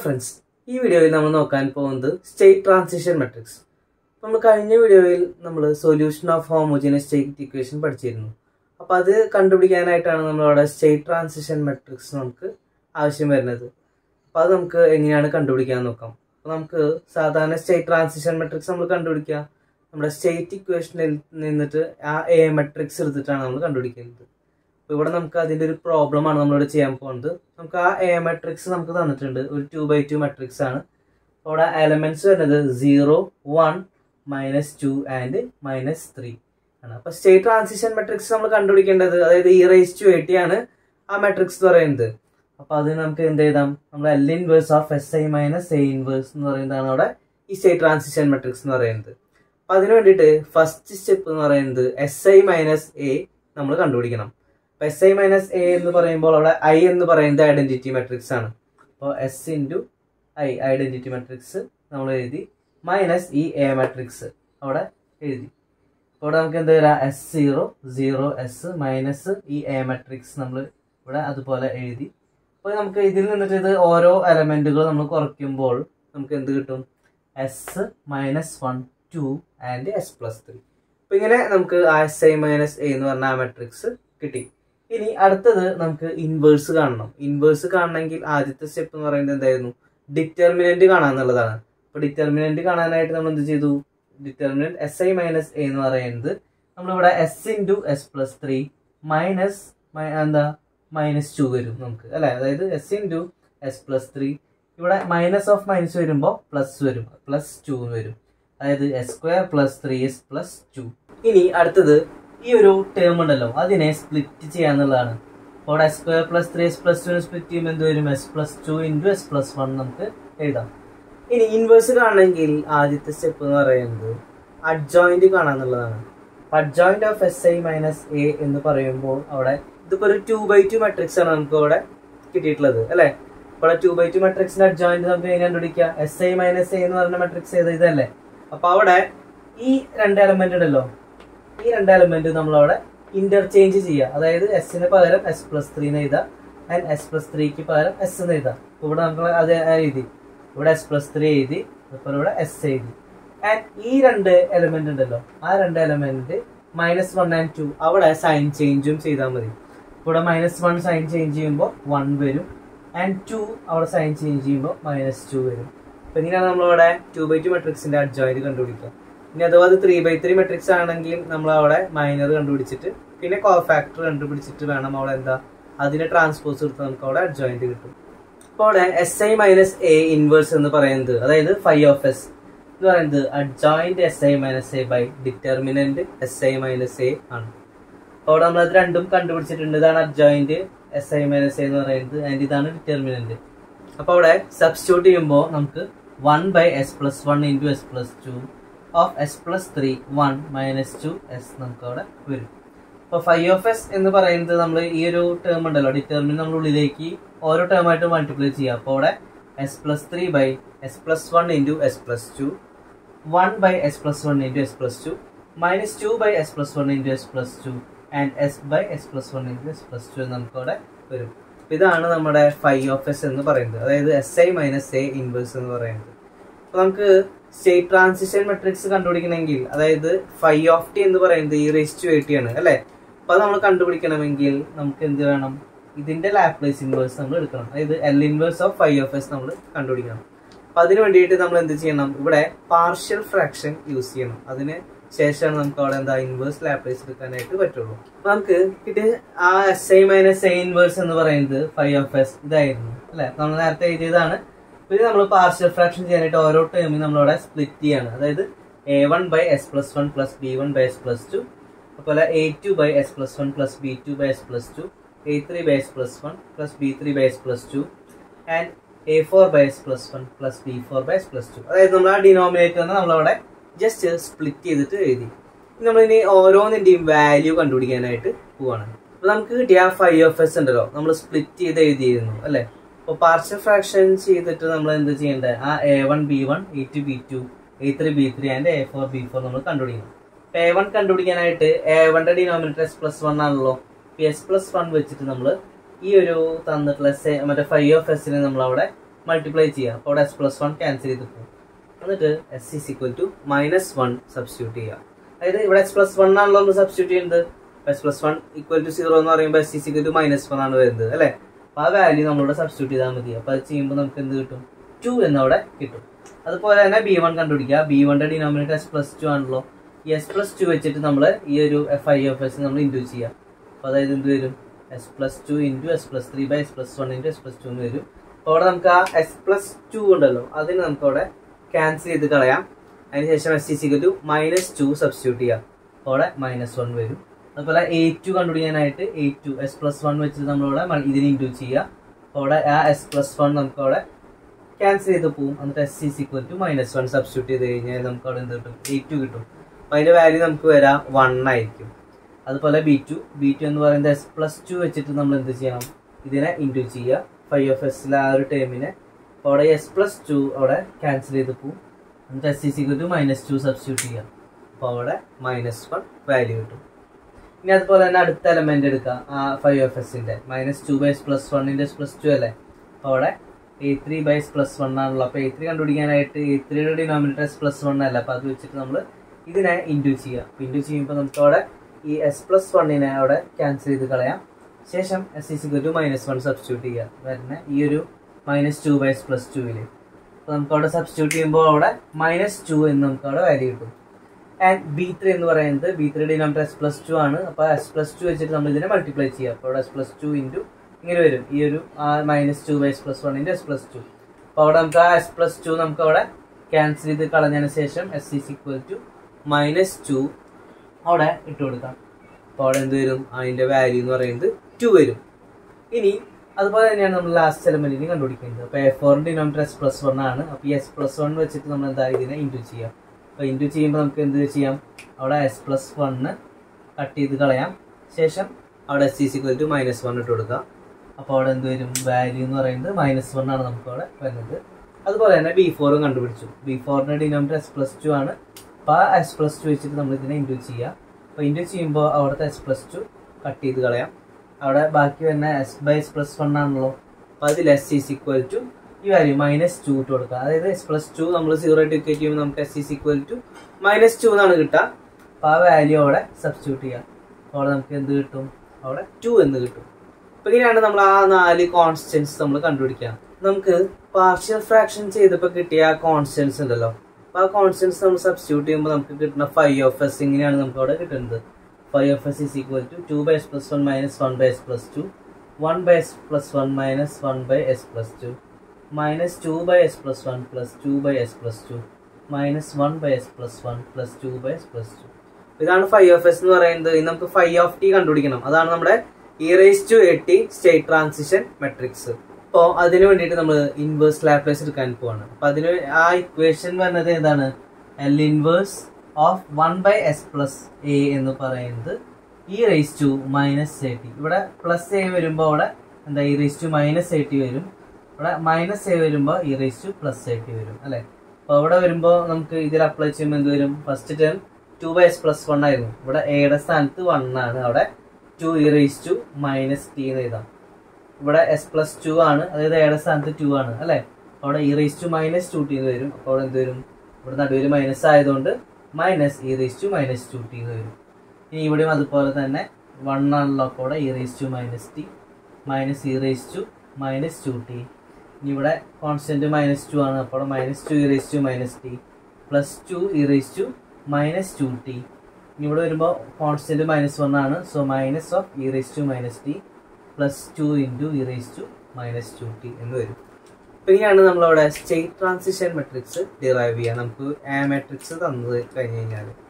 friends ഈ വീഡിയോയിൽ നമ്മൾ നോക്കാൻ പോകുന്നത് സ്റ്റേറ്റ് ട്രാൻസിഷൻ മെട്രിക്സ് നമ്മൾ കഴിഞ്ഞ വീഡിയോയിൽ നമ്മൾ solution of homogeneous state equation പഠിച്ചിരുന്നു അപ്പോൾ അത് കണ്ടുപിടിക്കാനായിട്ടാണ് നമ്മളവിടെ സ്റ്റേറ്റ് ട്രാൻസിഷൻ മെട്രിക്സ് നമുക്ക് ആവശ്യം വരുന്നത് അപ്പോൾ അത് നമുക്ക് എങ്ങനെയാണ് കണ്ടുപിടിക്കാൻ നോക്കാം അപ്പോൾ നമുക്ക് സാധാരണ സ്റ്റേറ്റ് ട്രാൻസിഷൻ മെട്രിക്സ് നമ്മൾ കണ്ടുപിടിക്കുക നമ്മുടെ സ്റ്റേറ്റ് ഇക്വേഷനിൽ നിന്നിട്ട് ആ എ മെട്രിക്സ് എടുത്തിട്ടാണ് നമ്മൾ കണ്ടുപിടിക്കുന്നത് അപ്പോൾ ഇവിടെ നമുക്ക് അതിൻ്റെ ഒരു പ്രോബ്ലമാണ് നമ്മളിവിടെ ചെയ്യാൻ പോകുന്നത് നമുക്ക് ആ എ മെട്രിക്സ് നമുക്ക് തന്നിട്ടുണ്ട് ഒരു ടു ബൈ ടു മെട്രിക്സ് ആണ് അപ്പോൾ അവിടെ എലമെന്റ്സ് വരുന്നത് zero one minus two and minus three ആണ് അപ്പോൾ സ്റ്റേറ്റ് ട്രാൻസിഷൻ മെട്രിക്സ് നമ്മൾ കണ്ടുപിടിക്കേണ്ടത് അതായത് ഇ റേസ് ടു എയ്റ്റി ആണ് ആ മെട്രിക്സ് എന്ന് പറയുന്നത് അപ്പോൾ അത് നമുക്ക് എന്ത് എഴുതാം നമ്മൾ L inverse of S I minus A inverse എന്ന് പറയുന്നതാണ് അവിടെ ഈ സ്റ്റേറ്റ് ട്രാൻസിഷൻ മെട്രിക്സ് എന്ന് പറയുന്നത് അപ്പോൾ അതിന് വേണ്ടിയിട്ട് ഫസ്റ്റ് സ്റ്റെപ്പ് എന്ന് പറയുന്നത് എസ് ഐ മൈനസ് എ നമ്മൾ കണ്ടുപിടിക്കണം അപ്പോൾ എസ് ഐ മൈനസ് എ എന്ന് പറയുമ്പോൾ അവിടെ ഐ എന്ന് പറയുന്നത് ഐഡന്റിറ്റി മെട്രിക്സ് ആണ് അപ്പോൾ S into I identity matrix നമ്മൾ എഴുതി മൈനസ് ഈ എ മെട്രിക്സ് അവിടെ എഴുതി അപ്പോൾ ഇവിടെ നമുക്ക് എന്ത് വരാം S zero zero S minus ഈ എ മെട്രിക്സ് നമ്മൾ ഇവിടെ അതുപോലെ എഴുതി അപ്പോൾ നമുക്ക് ഇതിൽ നിന്നിട്ട് ഇത് ഓരോ എലമെന്റുകൾ നമ്മൾ കുറയ്ക്കുമ്പോൾ നമുക്ക് എന്ത് കിട്ടും S minus one two and S plus three അപ്പോൾ ഇങ്ങനെ നമുക്ക് ആ എസ് ഐ മൈനസ് എ എന്ന് പറഞ്ഞ ആ മെട്രിക്സ് കിട്ടി ഇനി അടുത്തത് നമുക്ക് ഇൻവേഴ്സ് കാണണം ഇൻവേഴ്സ് കാണണമെങ്കിൽ ആദ്യത്തെ സ്റ്റെപ്പ് എന്ന് പറയുന്നത് എന്തായിരുന്നു ഡിറ്റർമിനന്റ് കാണാന്നുള്ളതാണ് അപ്പോൾ ഡിറ്റർമിനന്റ് കാണാനായിട്ട് നമ്മൾ എന്ത് ചെയ്തു determinant S I minus A എന്ന് പറയുന്നത് നമ്മളിവിടെ S into S plus three minus എന്താ മൈനസ് ടു വരും നമുക്ക് അല്ലെ അതായത് S into S plus three ഇവിടെ മൈനസ് ഓഫ് മൈനസ് വരുമ്പോൾ പ്ലസ് വരും പ്ലസ് ടു വരും അതായത് S square plus three S plus two ഇനി അടുത്തത് ഈ ഒരു ടേം ഉണ്ടല്ലോ അതിനെ സ്പ്ലിറ്റ് ചെയ്യാന്നുള്ളതാണ് അപ്പോൾ S square plus three S plus two split ചെയ്യുമ്പോൾ എന്ത് വരും S plus two into S plus one നമുക്ക് എഴുതാം ഇനി ഇൻവേഴ്സ് കാണണമെങ്കിൽ ആദ്യത്തെ സ്റ്റെപ്പ് എന്ന് പറയുന്നത് അഡ്ജോയിന്റ് കാണാന്നുള്ളതാണ് adjoint of S I minus A എന്ന് പറയുമ്പോൾ അവിടെ ഇതിപ്പോ ഒരു ടു ബൈ ടു മെട്രിക്സ് ആണ് നമുക്ക് അവിടെ കിട്ടിയിട്ടുള്ളത് അല്ലെ ഇവിടെ ടു ബൈ ടു മെട്രിക്സിന്റെ അഡ്ജോയിന്റ് നമുക്ക് എങ്ങനെ കണ്ടുപിടിക്കുക എസ് ഐ മൈനസ് എ എന്ന് പറഞ്ഞ മെട്രിക്സ് ഏത് ഇതല്ലേ അപ്പൊ അവിടെ ഈ രണ്ട് എലമെന്റ് ഉണ്ടല്ലോ ഈ രണ്ട് എലമെന്റ് നമ്മൾ അവിടെ ഇന്റർചേഞ്ച് ചെയ്യുക അതായത് എസിന് പകരം എസ് പ്ലസ് ത്രീ എന്ന് എഴുതാം ആൻഡ് എസ് പ്ലസ് ത്രീക്ക് പകരം എസ് എന്ന് എഴുതാം ഇവിടെ നമുക്ക് അത് എഴുതി ഇവിടെ എസ് പ്ലസ് ത്രീ എഴുതി അതുപോലെ ഇവിടെ എസ് എഴുതി ആൻഡ് ഈ രണ്ട് എലമെന്റ് ഉണ്ടല്ലോ ആ രണ്ട് element minus one and two അവിടെ സൈൻ ചേഞ്ചും ചെയ്താൽ മതി ഇവിടെ മൈനസ് വൺ സൈൻ ചേഞ്ച് ചെയ്യുമ്പോൾ വൺ വരും ആൻഡ് ടു അവിടെ സൈൻ ചേഞ്ച് ചെയ്യുമ്പോൾ മൈനസ് ടു വരും അപ്പൊ ഇങ്ങനെയാണ് നമ്മളിവിടെ ടു ബൈ ടു മെട്രിക്സിന്റെ അഡ്ജോയിന്റ് കണ്ടുപിടിക്കുക ഇനി അഥവാ അത് ത്രീ ബൈ ത്രീ മെട്രിക്സ് ആണെങ്കിൽ നമ്മൾ അവിടെ മൈനർ കണ്ടുപിടിച്ചിട്ട് പിന്നെ കോ ഫാക്ടർ കണ്ടുപിടിച്ചിട്ട് വേണം അവിടെ എന്താ അതിന്റെ ട്രാൻസ്പോസ് എടുത്ത് നമുക്ക് അവിടെ അഡ്ജോയിന്റ് കിട്ടും അപ്പോൾ അവിടെ S I minus A inverse എന്ന് പറയുന്നത് അതായത് ഫൈവ് ഓഫ് എസ് എന്ന് പറയുന്നത് adjoint S I minus A by determinant S I minus A ആണ് അപ്പോൾ അവിടെ നമ്മൾ അത് രണ്ടും കണ്ടുപിടിച്ചിട്ടുണ്ട് ഇതാണ് adjoint S I minus A എന്ന് പറയുന്നത് ആൻഡ് ഇതാണ് ഡിറ്റർമിനന്റ് അപ്പോൾ അവിടെ സബ്സ്റ്റിറ്റ്യൂട്ട് ചെയ്യുമ്പോൾ നമുക്ക് one by S plus one into S plus two of S plus three one minus two S നമുക്ക് അവിടെ വരും അപ്പോൾ ഫൈവ് ഓഫ് എസ് എന്ന് പറയുന്നത് നമ്മൾ ഈ ഒരു ടേം ഉണ്ടല്ലോ ഡിറ്റർമിൻ നമ്മൾ ഉള്ളിലേക്ക് ഓരോ ടേം ആയിട്ട് മൾട്ടിപ്ലൈ ചെയ്യുക അപ്പോൾ അവിടെ S plus three by S plus one into S plus two one by S plus one into S plus two minus two by S plus one into S plus two and S by S plus one into S plus two നമുക്ക് അവിടെ വരും ഇതാണ് നമ്മുടെ five of S എന്ന് പറയുന്നത് അതായത് S I minus A inverse എന്ന് പറയുന്നത് അപ്പോൾ നമുക്ക് സ്റ്റേറ്റ് ട്രാൻസിഷൻ മെട്രിക്സ് കണ്ടുപിടിക്കണമെങ്കിൽ അതായത് ഫൈവ് ഓഫ് ടി എന്ന് പറയുന്നത് ഈ റേസ് ടു എയ്റ്റി ആണ് അല്ലേ അപ്പോൾ അത് നമ്മൾ കണ്ടുപിടിക്കണമെങ്കിൽ നമുക്ക് എന്ത് വേണം ഇതിന്റെ ലാപ്ലേസ് ഇൻവേഴ്സ് നമ്മൾ എടുക്കണം അതായത് L inverse of phi of S നമ്മൾ കണ്ടുപിടിക്കണം അപ്പൊ അതിന് വേണ്ടിയിട്ട് നമ്മൾ എന്ത് ചെയ്യണം ഇവിടെ പാർഷ്യൽ ഫ്രാക്ഷൻ യൂസ് ചെയ്യണം അതിന് ശേഷമാണ് നമുക്ക് അവിടെ എന്താ ഇൻവേഴ്സ് ലാപ്ലേസ് എടുക്കാനായിട്ട് പറ്റുള്ളൂ അപ്പൊ നമുക്ക് ഇത് ആ S I minus A inverse എന്ന് പറയുന്നത് ഫൈവ് ഓഫ് എസ് ഇതായിരുന്നു അല്ലെ നമ്മൾ നേരത്തെ എഴുതിയതാണ് പിന്നെ നമ്മൾ പാർഷ്യൽ ഫ്രാക്ഷൻ ചെയ്യാനായിട്ട് ഓരോ ടേമിൽ നമ്മളിവിടെ സ്പ്ലിറ്റ് ചെയ്യാണ് അതായത് A one by S plus one plus B one by S plus two അതുപോലെ A two by S plus one plus B two by S plus two A three by S plus one plus B three by S plus two and A four by S plus one plus B four by S plus two അതായത് നമ്മൾ ആ denominator നമ്മളവിടെ just split ചെയ്തിട്ട് എഴുതി നമ്മളിനി ഓരോന്നിന്റെയും value കണ്ടുപിടിക്കാനായിട്ട് പോവാണ് അപ്പൊ നമുക്ക് കിട്ടിയ ഫൈവ് ഓഫ് എസ് ഉണ്ടല്ലോ നമ്മൾ സ്പ്ലിറ്റ് ചെയ്ത് എഴുതിയിരുന്നു അല്ലെ അപ്പൊ പാർഷ്യൽ ഫ്രാക്ഷൻ ചെയ്തിട്ട് നമ്മൾ എന്ത് ചെയ്യേണ്ടത് ആ A one B one A two B two A three B three and A four B four നമ്മൾ കണ്ടുപിടിക്കണം എ വൺ കണ്ടുപിടിക്കാനായിട്ട് എ വണ്ടെ ഡിനോമിനേറ്റർ എസ് പ്ലസ് വൺ ആണല്ലോ എസ് പ്ലസ് വൺ വെച്ചിട്ട് നമ്മൾ ഈ ഒരു തന്നിട്ടുള്ള മറ്റേ ഫൈവ് ഓഫ് എസിനെ നമ്മൾ അവിടെ മൾട്ടിപ്ലൈ ചെയ്യുക അപ്പോൾ അവിടെ എസ് പ്ലസ് വൺ ക്യാൻസൽ ചെയ്ത് പോകും എന്നിട്ട് S is equal to minus one substitute ചെയ്യുക അതായത് ഇവിടെ എക്സ് പ്ലസ് വൺ ആണല്ലോ നമ്മൾ സബ്സ്റ്റിറ്റ്യൂട്ട് ചെയ്യുന്നത് S plus one equal to zero എന്ന് പറയുമ്പോൾ S is equal to minus one ആണ് വരുന്നത് അല്ലേ അപ്പോൾ ആ വാല്യൂ നമ്മളിവിടെ സബ്സ്റ്റിറ്റ്യൂട്ട് ചെയ്താൽ മതി അപ്പോൾ അത് ചെയ്യുമ്പോൾ നമുക്ക് എന്ത് കിട്ടും ടു എന്നവിടെ കിട്ടും അതുപോലെ തന്നെ ബി വൺ കണ്ടുപിടിക്കുക ബി വണ്ടെ ഡിനോമിനേറ്റർ എസ് പ്ലസ് ടു ആണല്ലോ ഈ എസ് പ്ലസ് ടു വെച്ചിട്ട് നമ്മൾ ഈ ഒരു എഫ് ഐ എഫ് എസ് നമ്മൾ ഇൻഡ്യൂ ചെയ്യുക അപ്പോൾ അതായത് എന്ത് വരും S plus two into S plus three by S plus one into S plus two എന്ന് വരും അപ്പോൾ അവിടെ നമുക്ക് ആ എസ് പ്ലസ് ടു ഉണ്ടല്ലോ അതിന് നമുക്ക് അവിടെ ക്യാൻസൽ ചെയ്ത് കളയാം അതിനുശേഷം എസ് സി സിക്ക് ടു മൈനസ് ടു സബ്സ്റ്റിറ്റ്യൂട്ട് ചെയ്യാം അപ്പോൾ അവിടെ മൈനസ് വൺ വരും അതുപോലെ എയ്റ്റ് ടു കണ്ടുപിടിക്കാനായിട്ട് A two S plus one വെച്ചിട്ട് നമ്മളിവിടെ മ- ഇതിന് ഇൻറ്റു ചെയ്യുക അപ്പോൾ അവിടെ ആ എസ് പ്ലസ് വൺ നമുക്ക് അവിടെ ക്യാൻസൽ ചെയ്ത് പോകും എന്നിട്ട് S is equal to minus one substitute ചെയ്ത് കഴിഞ്ഞാൽ നമുക്ക് അവിടെ എന്ത് കിട്ടും എയ്റ്റ് ടു കിട്ടും അപ്പോൾ അതിൻ്റെ വാല്യൂ നമുക്ക് വരാം വൺ ആയിരിക്കും അതുപോലെ ബി ടു ബി ടു എന്ന് പറയുന്നത് എസ് പ്ലസ് ടു വെച്ചിട്ട് നമ്മൾ എന്ത് ചെയ്യണം ഇതിനെ ഇൻറ്റു ചെയ്യുക ഫൈവ് ഓഫ് എസിലെ ആ ഒരു ടേമിനെ അപ്പോൾ അവിടെ എസ് പ്ലസ് ടു അവിടെ ക്യാൻസൽ ചെയ്ത് പോകും എന്നിട്ട് S is equal to minus two substitute ചെയ്യാം അപ്പോൾ അവിടെ മൈനസ് വൺ വാല്യൂ കിട്ടും ഇനി അതുപോലെ തന്നെ അടുത്ത എലമെന്റ് എടുക്കാം ആ ഫൈവ് എഫ് എസിന്റെ minus two by S plus വണ്ണിന്റെ എസ് പ്ലസ് ടു അല്ലേ അപ്പോൾ അവിടെ A three by S plus one ആണല്ലോ അപ്പോൾ എ ത്രീ കണ്ടുപിടിക്കാനായിട്ട് എ ത്രീയുടെ ഡിനോമിനേറ്റർ എസ് പ്ലസ് വൺ അല്ല അപ്പോൾ അത് വെച്ചിട്ട് നമ്മൾ ഇതിനെ ഇൻഡ്യൂ ചെയ്യുക അപ്പോൾ ഇൻഡ്യൂ ചെയ്യുമ്പോൾ നമുക്ക് അവിടെ ഈ എസ് പ്ലസ് വണ്ണിനെ അവിടെ ക്യാൻസൽ ചെയ്ത് കളയാം ശേഷം S is to minus one substitute ചെയ്യുക വരുന്ന ഈ ഒരു minus two by S plus ടുവിൽ അപ്പോൾ നമുക്ക് അവിടെ സബ്സ്റ്റിറ്റ്യൂട്ട് ചെയ്യുമ്പോൾ അവിടെ മൈനസ് ടു എന്ന് നമുക്ക് അവിടെ വാല്യൂ കിട്ടും ആൻഡ് ബി ത്രീ എന്ന് പറയുന്നത് B three denominator S plus two ആണ് അപ്പോൾ എസ് പ്ലസ് ടു വെച്ചിട്ട് നമ്മൾ ഇതിനെ മൾട്ടിപ്ലൈ ചെയ്യുക അപ്പോൾ അവിടെ എസ് പ്ലസ് ടു ഇൻറ്റു ഇങ്ങനെ വരും ഈ ഒരു ആ minus two by S plus വണ്ണിൻ്റെ എസ് പ്ലസ് ടു അപ്പോൾ അവിടെ നമുക്ക് ആ എസ് പ്ലസ് ടു നമുക്ക് അവിടെ ക്യാൻസൽ ചെയ്ത് കളഞ്ഞതിന് ശേഷം S is equal to minus two അവിടെ ഇട്ട് കൊടുക്കാം അപ്പോൾ അവിടെ എന്ത് വരും അതിൻ്റെ വാല്യൂ എന്ന് പറയുന്നത് ടു വരും ഇനി അതുപോലെ തന്നെയാണ് നമ്മൾ ലാസ്റ്റ് എലമെന്റിന് കണ്ടുപിടിക്കുന്നത് അപ്പോൾ എ ഫോറിൻ്റെ ഡിനോമിനേറ്റർ എസ് പ്ലസ് വൺ ആണ് അപ്പോൾ ഈ എസ് പ്ലസ് വൺ വെച്ചിട്ട് നമ്മൾ എന്താ ഇതിനെ ഇൻറ്റു ചെയ്യാം അപ്പോൾ ഇൻറ്റു ചെയ്യുമ്പോൾ നമുക്ക് എന്ത് ചെയ്യാം അവിടെ എസ് പ്ലസ് വണ്ണ് കട്ട് ചെയ്ത് കളയാം ശേഷം അവിടെ S is equal to minus one ഇട്ട് കൊടുക്കാം അപ്പോൾ അവിടെ എന്ത് വരും വാല്യൂ എന്ന് പറയുന്നത് മൈനസ് വൺ ആണ് നമുക്ക് അവിടെ വരുന്നത് അതുപോലെ തന്നെ ബി ഫോറും കണ്ടുപിടിച്ചു ബി ഫോറിൻ്റെ ഡിനോമിനേറ്റർ എസ് പ്ലസ് ടു ആണ് അപ്പോൾ ആ എസ് പ്ലസ് ടു വെച്ചിട്ട് നമ്മൾ ഇതിനെ ഇൻറ്റു ചെയ്യാം അപ്പോൾ ഇൻറ്റു ചെയ്യുമ്പോൾ അവിടുത്തെ എസ് പ്ലസ് ടു കട്ട് ചെയ്ത് കളയാം അവിടെ ബാക്കി വരുന്ന s by S plus one ആണല്ലോ അപ്പോൾ അതിൽ എസ് ഈസ് ഈക്വൽ ടു ഈ വാല്യൂ മൈനസ് ടു ഇട്ട് കൊടുക്കുക അതായത് എസ് പ്ലസ് ടു നമ്മൾ സീറോ ആയിട്ട് ഇക്വേറ്റ് ചെയ്യുമ്പോൾ നമുക്ക് s is equal to minus two എന്നാണ് കിട്ടുക അപ്പോൾ ആ വാല്യൂ അവിടെ സബ്സ്റ്റിറ്റ്യൂട്ട് ചെയ്യാം അപ്പോൾ അവിടെ നമുക്ക് എന്ത് കിട്ടും അവിടെ ടു എന്ന് കിട്ടും അപ്പോൾ ഇങ്ങനെയാണ് നമ്മൾ ആ നാല് കോൺസ്റ്റൻസ് നമ്മൾ കണ്ടുപിടിക്കുക നമുക്ക് പാർഷ്യൽ ഫ്രാക്ഷൻ ചെയ്തപ്പോൾ കിട്ടിയ ആ കോൺസ്റ്റൻസ് ഉണ്ടല്ലോ അപ്പോൾ ആ കോൺസ്റ്റൻസ് നമ്മൾ സബ്സ്റ്റിറ്റ്യൂട്ട് ചെയ്യുമ്പോൾ നമുക്ക് കിട്ടുന്ന ഫൈവ് ഓഫ് എസ് ഇങ്ങനെയാണ് നമുക്ക് അവിടെ കിട്ടുന്നത് five of s is equal to two by S plus one minus one by S plus two one by S plus one minus one by S plus two minus two by S plus one plus two by S plus two minus one by S plus one plus two by S plus two ഇതാണ് five of S എന്ന് പറയുന്നത് ഇനി നമുക്ക് five of T കണ്ടുപിടിക്കണം അതാണ് നമ്മുടെ e raise to A t state transition matrix അപ്പോൾ അതിന് വേണ്ടിയിട്ട് നമ്മൾ ഇൻവേഴ്സ് ലാപ്ലേസ് എടുക്കാൻ പോവാണ് അപ്പോൾ അതിന് ആ ഇക്വേഷൻ വരുന്നത് ഏതാണ് L inverse of one by S plus A എന്ന് പറയുന്നത് e raise to minus A t ഇവിടെ പ്ലസ് എ വരുമ്പോൾ അവിടെ എന്താ e raise to minus A t വരും ഇവിടെ മൈനസ് എ വരുമ്പോൾ e raise to plus A t വരും അല്ലേ അപ്പോൾ അവിടെ വരുമ്പോൾ നമുക്ക് ഇതിൽ അപ്ലൈ ചെയ്യുമ്പോൾ എന്ത് വരും first term two by S plus one ആയിരുന്നു ഇവിടെ എയുടെ സ്ഥാനത്ത് വൺ ആണ് അവിടെ two e raise to minus t എന്ന് എഴുതാം ഇവിടെ എസ് പ്ലസ് ടു ആണ് അതായത് എയുടെ സ്ഥാനത്ത് ടു ആണ് അല്ലേ അവിടെ e raise to minus two t എന്ന് വരും അപ്പോൾ അവിടെ എന്ത് വരും ഇവിടെ നടുവിൽ മൈനസ് ആയതുകൊണ്ട് minus e raise to minus two t എന്ന് വരും ഇനി ഇവിടെയും അതുപോലെ തന്നെ വൺ ആണല്ലോ അപ്പോൾ ഇവിടെ e raise to minus t minus e raise to minus two t ഇനി ഇവിടെ കോൺസ്റ്റന്റ് മൈനസ് ടു ആണ് അപ്പോൾ minus two e raise to minus t plus two e raise to minus two t ഇനി ഇവിടെ വരുമ്പോൾ കോൺസ്റ്റന്റ് മൈനസ് വൺ ആണ് so minus of e raise to minus t plus two into e raise to minus two t എന്ന് വരും അപ്പോൾ ഇങ്ങനെയാണ് നമ്മളവിടെ state transition matrix derive ചെയ്യുക നമുക്ക് ആ മെട്രിക്സ് തന്നത് കഴിഞ്ഞ് കഴിഞ്ഞാൽ